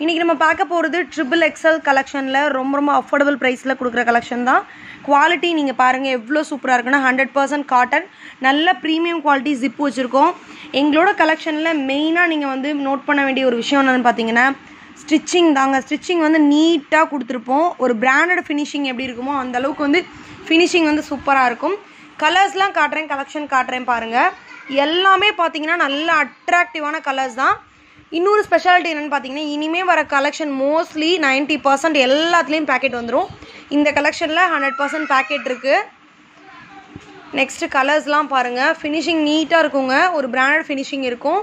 இன்றைக்கி நம்ம பார்க்க போகிறது ட்ரிபிள் எக்ஸல் கலெக்ஷனில் ரொம்ப ரொம்ப அஃபோர்டபுள் ப்ரைஸில் கொடுக்குற கலெக்ஷன் தான் குவாலிட்டி நீங்கள் பாருங்கள் எவ்வளோ சூப்பராக இருக்குன்னா ஹண்ட்ரட் பர்சன்ட் காட்டன் நல்ல ப்ரீமியம் குவாலிட்டி ஜிப் வச்சுருக்கோம் எங்களோட கலெக்ஷனில் மெயினாக நீங்கள் வந்து நோட் பண்ண வேண்டிய ஒரு விஷயம் என்னென்னு பார்த்தீங்கன்னா ஸ்டிச்சிங் தாங்க ஸ்டிச்சிங் வந்து நீட்டாக கொடுத்துருப்போம் ஒரு பிராண்டட் ஃபினிஷிங் எப்படி இருக்குமோ அந்த அளவுக்கு வந்து ஃபினிஷிங் வந்து சூப்பராக இருக்கும் கலர்ஸ்லாம் காட்டுறேன் கலெக்ஷன் காட்டுறேன் பாருங்கள் எல்லாமே பார்த்தீங்கன்னா நல்ல அட்ராக்டிவான கலர்ஸ் தான் இன்னொரு ஸ்பெஷாலிட்டி என்னென்னு பார்த்தீங்கன்னா இனிமேல் வர கலெக்ஷன் மோஸ்ட்லி 90% பர்சன்ட் எல்லாத்துலேயும் பேக்கெட் வந்துடும் இந்த கலெக்ஷனில் ஹண்ட்ரட் பர்சன்ட் பேக்கெட் இருக்குது நெக்ஸ்ட்டு கலர்ஸ்லாம் பாருங்கள் ஃபினிஷிங் நீட்டாக இருக்குங்க ஒரு பிராண்டட் ஃபினிஷிங் இருக்கும்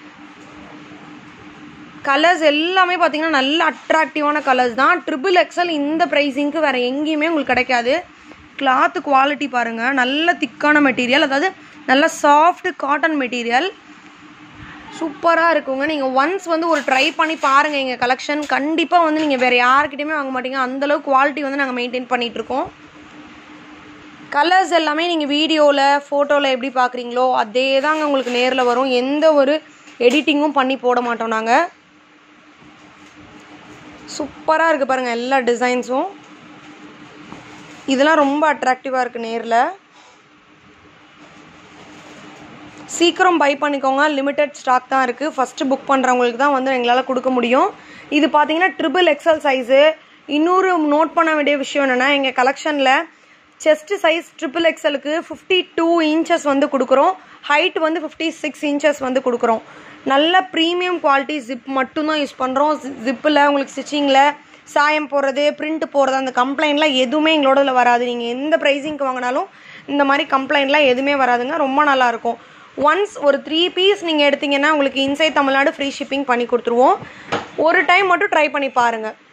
கலர்ஸ் எல்லாமே பார்த்தீங்கன்னா நல்ல அட்ராக்டிவான கலர்ஸ் தான் ட்ரிபிள் எக்ஸல் இந்த ப்ரைஸிங்க்கு வேறு எங்கேயுமே உங்களுக்கு கிடைக்காது கிளாத்து குவாலிட்டி பாருங்கள் நல்ல திக்கான மெட்டீரியல் அதாவது நல்ல சாஃப்ட் காட்டன் மெட்டீரியல் சூப்பராக இருக்குங்க நீங்கள் ஒன்ஸ் வந்து ஒரு ட்ரை பண்ணி பாருங்கள் எங்கள் கலெக்ஷன் கண்டிப்பாக வந்து நீங்கள் வேறு யார்கிட்டையுமே வாங்க மாட்டீங்க அந்தளவு குவாலிட்டி வந்து நாங்கள் மெயின்டைன் பண்ணிகிட்ருக்கோம் கலர்ஸ் எல்லாமே நீங்கள் வீடியோவில் ஃபோட்டோவில் எப்படி பார்க்குறீங்களோ அதே தாங்க உங்களுக்கு நேரில் வரும் எந்த ஒரு எடிட்டிங்கும் பண்ணி போட மாட்டோம் நாங்கள் சூப்பராக இருக்குது பாருங்கள் எல்லா டிசைன்ஸும் இதெல்லாம் ரொம்ப அட்ராக்டிவாக இருக்குது நேரில் சீக்கிரம் பை பண்ணிக்கோங்க லிமிட்டட் ஸ்டாக் தான் இருக்குது ஃபஸ்ட்டு புக் பண்ணுறவங்களுக்கு தான் வந்து எங்களால் கொடுக்க முடியும் இது பார்த்தீங்கன்னா ட்ரிபிள் எக்ஸல் சைஸு இன்னொரு நோட் பண்ண வேண்டிய விஷயம் என்னென்னா எங்கள் கலெக்ஷனில் செஸ்ட் சைஸ் ட்ரிபிள் எக்ஸலுக்கு ஃபிஃப்டி டூ இன்ச்சஸ் வந்து கொடுக்குறோம் ஹைட் வந்து ஃபிஃப்டி சிக்ஸ் இன்ச்சஸ் வந்து கொடுக்குறோம் நல்ல ப்ரீமியம் குவாலிட்டி ஜிப் மட்டும்தான் யூஸ் பண்ணுறோம் ஜிப்பில் உங்களுக்கு ஸ்டிச்சிங்கில் சாயம் போடுறது பிரிண்ட் போடுறது அந்த கம்ப்ளைண்ட்லாம் எதுவுமே எங்களோட வராது நீங்கள் எந்த ப்ரைஸிங்க்கு வாங்கினாலும் இந்த மாதிரி கம்ப்ளைண்ட்லாம் எதுவுமே வராதுங்க ரொம்ப நல்லாயிருக்கும் ஒன்ஸ் ஒரு த்ரீ பீஸ் நீங்கள் எடுத்தீங்கன்னா உங்களுக்கு இன்சைட் தமிழ்நாடு ஃப்ரீ ஷிப்பிங் பண்ணி கொடுத்துருவோம் ஒரு டைம் மட்டும் ட்ரை பண்ணி பாருங்கள்